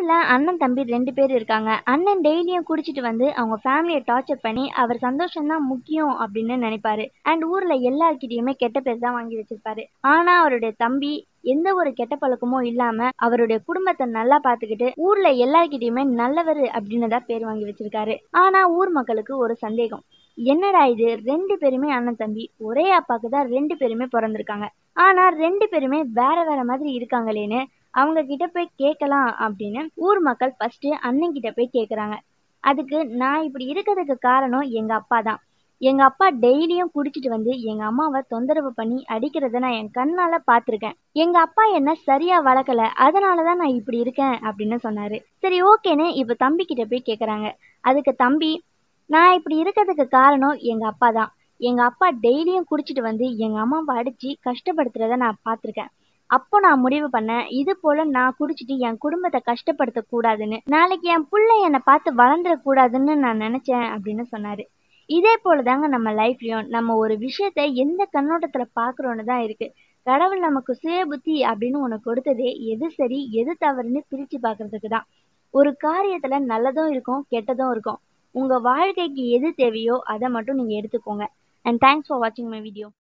ஊர்ல அண்ணன் தம்பி ரெண்டு பேர் இருக்காங்க அண்ணன் டெய்லியும் குடிச்சிட்டு வந்து அவங்க ஃபேமிலியை டார்ச்சர் பண்ணி அவர் சந்தோஷம் தான் முக்கியம் அப்படின்னு நினைப்பாரு அண்ட் ஊர்ல எல்லார்கிட்டயுமே கெட்ட பேர் தான் வாங்கி வச்சிருப்பாரு ஆனா அவருடைய தம்பி எந்த ஒரு கெட்ட பழக்கமும் இல்லாம அவருடைய குடும்பத்தை நல்லா பாத்துக்கிட்டு ஊர்ல எல்லார்கிட்டயுமே நல்லவர் அப்படின்னு தான் பேர் வாங்கி வச்சிருக்காரு ஆனா ஊர் மக்களுக்கு ஒரு சந்தேகம் என்னடா இது ரெண்டு பேருமே அண்ணன் தம்பி ஒரே அப்பாக்கு தான் ரெண்டு பேருமே பிறந்திருக்காங்க ஆனா ரெண்டு பேருமே வேற வேற மாதிரி இருக்காங்களேன்னு அவங்க கிட்ட போய் கேட்கலாம் அப்படின்னு ஊர் மக்கள் ஃபர்ஸ்ட் அண்ணன் கிட்ட போய் கேக்குறாங்க அதுக்கு நான் இப்படி இருக்கிறதுக்கு காரணம் எங்க அப்பா தான் எங்க அப்பா டெய்லியும் குடிச்சிட்டு வந்து எங்க அம்மாவை தொந்தரவு பண்ணி அடிக்கிறத நான் என் கண்ணால பாத்திருக்கேன் எங்க அப்பா என்ன சரியா வளர்க்கல அதனாலதான் நான் இப்படி இருக்கேன் அப்படின்னு சொன்னாரு சரி ஓகேன்னு இப்ப தம்பி கிட்ட போய் கேக்குறாங்க அதுக்கு தம்பி நான் இப்படி இருக்கிறதுக்கு காரணம் எங்க அப்பா தான் எங்க அப்பா டெய்லியும் குடிச்சிட்டு வந்து எங்க அம்மாவை அடிச்சு கஷ்டப்படுத்துறத நான் பார்த்திருக்கேன் அப்போ நான் முடிவு பண்ணேன் இது போல நான் குடிச்சிட்டு என் குடும்பத்தை கஷ்டப்படுத்த கூடாதுன்னு நாளைக்கு என் புள்ள என்னை பார்த்து வளர்ந்துட கூடாதுன்னு நான் நினைச்சேன் அப்படின்னு சொன்னாரு இதே போல தாங்க நம்ம லைஃப்லயும் நம்ம ஒரு விஷயத்த எந்த கண்ணோட்டத்துல பாக்குறோன்னு தான் இருக்கு கடவுள் நமக்கு சுய புத்தி அப்படின்னு உனக்கு கொடுத்ததே எது சரி எது தவறுன்னு பிரிச்சு பார்க்கிறதுக்கு தான் ஒரு காரியத்துல நல்லதும் இருக்கும் கெட்டதும் இருக்கும் உங்க வாழ்க்கைக்கு எது தேவையோ அதை மட்டும் நீங்க எடுத்துக்கோங்க அண்ட் தேங்க்ஸ் ஃபார் வாட்சிங் மை வீடியோ